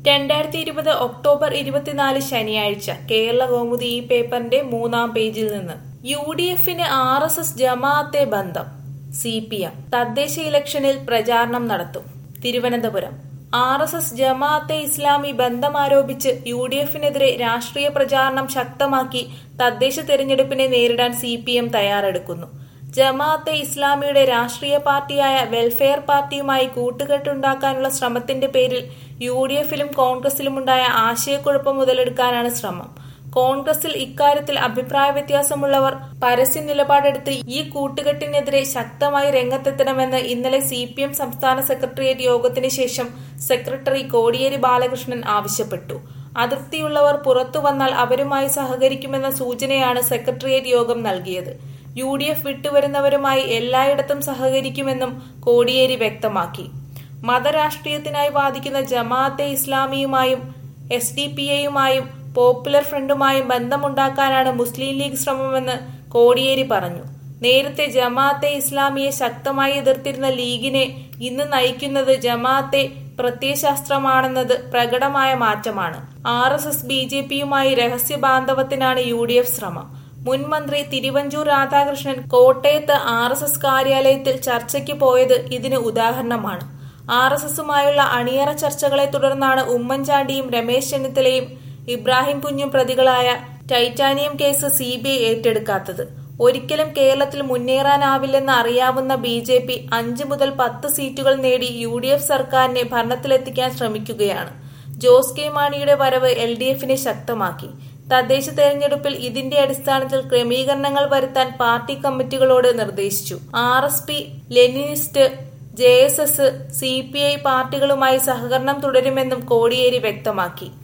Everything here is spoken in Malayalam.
രണ്ടായിരത്തി ഇരുപത് ഒക്ടോബർ ഇരുപത്തിനാല് ശനിയാഴ്ച കേരള കൗമുദി ഈ പേപ്പറിന്റെ മൂന്നാം പേജിൽ നിന്ന് യു ഡി എഫിന് ആർ എസ് എസ് ജമാഅത്തെ ബന്ധം സി പി എം തദ്ദേശ ഇലക്ഷനിൽ പ്രചാരണം നടത്തും Thiruvananthapuram R S S Jamaat Islami ബന്ധമാരോപിച്ച് യു ഡി എഫിനെതിരെ രാഷ്ട്രീയ പ്രചാരണം ശക്തമാക്കി തദ്ദേശ തെരഞ്ഞെടുപ്പിനെ നേരിടാൻ സി പി എം തയ്യാറെടുക്കുന്നു ജമാഅത്തെ ഇസ്ലാമിയുടെ രാഷ്ട്രീയ പാർട്ടിയായ വെൽഫെയർ പാർട്ടിയുമായി കൂട്ടുകെട്ടുണ്ടാക്കാനുള്ള ശ്രമത്തിന്റെ പേരിൽ യു ഡി എഫിലും കോൺഗ്രസിലുമുണ്ടായ ആശയക്കുഴപ്പം മുതലെടുക്കാനാണ് ശ്രമം കോൺഗ്രസിൽ ഇക്കാര്യത്തിൽ അഭിപ്രായ വ്യത്യാസമുള്ളവർ പരസ്യ നിലപാടെടുത്ത് ഈ കൂട്ടുകെട്ടിനെതിരെ ശക്തമായി രംഗത്തെത്തണമെന്ന് ഇന്നലെ സി പി എം സംസ്ഥാന സെക്രട്ടേറിയറ്റ് യോഗത്തിന് ശേഷം സെക്രട്ടറി കോടിയേരി ബാലകൃഷ്ണൻ ആവശ്യപ്പെട്ടു അതിർത്തിയുള്ളവർ പുറത്തു വന്നാൽ അവരുമായി സഹകരിക്കുമെന്ന സൂചനയാണ് സെക്രട്ടേറിയറ്റ് യോഗം നൽകിയത് യു ഡി എഫ് വിട്ടുവരുന്നവരുമായി എല്ലായിടത്തും സഹകരിക്കുമെന്നും കോടിയേരി വ്യക്തമാക്കി മതരാഷ്ട്രീയത്തിനായി വാദിക്കുന്ന ജമാഅത്തെ ഇസ്ലാമിയുമായും എസ് ഡി പി എയുമായും പോപ്പുലർ ഫ്രണ്ടുമായും ബന്ധമുണ്ടാക്കാനാണ് മുസ്ലിം ലീഗ് ശ്രമമെന്ന് കോടിയേരി പറഞ്ഞു നേരത്തെ ജമാഅത്തെ ഇസ്ലാമിയെ ശക്തമായി എതിർത്തിരുന്ന ലീഗിനെ ഇന്ന് നയിക്കുന്നത് ജമാഅത്തെ പ്രത്യയശാസ്ത്രമാണെന്നത് പ്രകടമായ മാറ്റമാണ് R S S B J പിയുമായി രഹസ്യ ബാന്ധവത്തിനാണ് യു ഡി എഫ് ശ്രമം മുൻ മന്ത്രി തിരുവഞ്ചൂർ രാധാകൃഷ്ണൻ കോട്ടയത്ത് ആർ എസ് എസ് കാര്യാലയത്തിൽ ചർച്ചയ്ക്ക് പോയത് ഇതിന് ഉദാഹരണമാണ് ആർ എസ് എസുമായുള്ള അണിയറ ചർച്ചകളെ തുടർന്നാണ് ഉമ്മൻചാണ്ടിയും രമേശ് ചെന്നിത്തലയും ഇബ്രാഹിം കുഞ്ഞും പ്രതികളായ titanium case C B I ഏറ്റെടുക്കാത്തത് ഒരിക്കലും കേരളത്തിൽ മുന്നേറാനാവില്ലെന്ന് അറിയാവുന്ന ബി ജെ പി അഞ്ച് മുതൽ പത്ത് സീറ്റുകൾ നേടി യു ഡി എഫ് സർക്കാരിനെ ഭരണത്തിലെത്തിക്കാൻ ശ്രമിക്കുകയാണ് ജോസ് കെ മാണിയുടെ വരവ് എൽ ഡി എഫിനെ ശക്തമാക്കി തദ്ദേശ തെരഞ്ഞെടുപ്പിൽ ഇതിന്റെ അടിസ്ഥാനത്തിൽ ക്രമീകരണങ്ങൾ വരുത്താൻ പാർട്ടി കമ്മിറ്റികളോട് നിർദ്ദേശിച്ചു R S P Leninist J S S C P I പാർട്ടികളുമായി സഹകരണം തുടരുമെന്നും കോടിയേരി വ്യക്തമാക്കി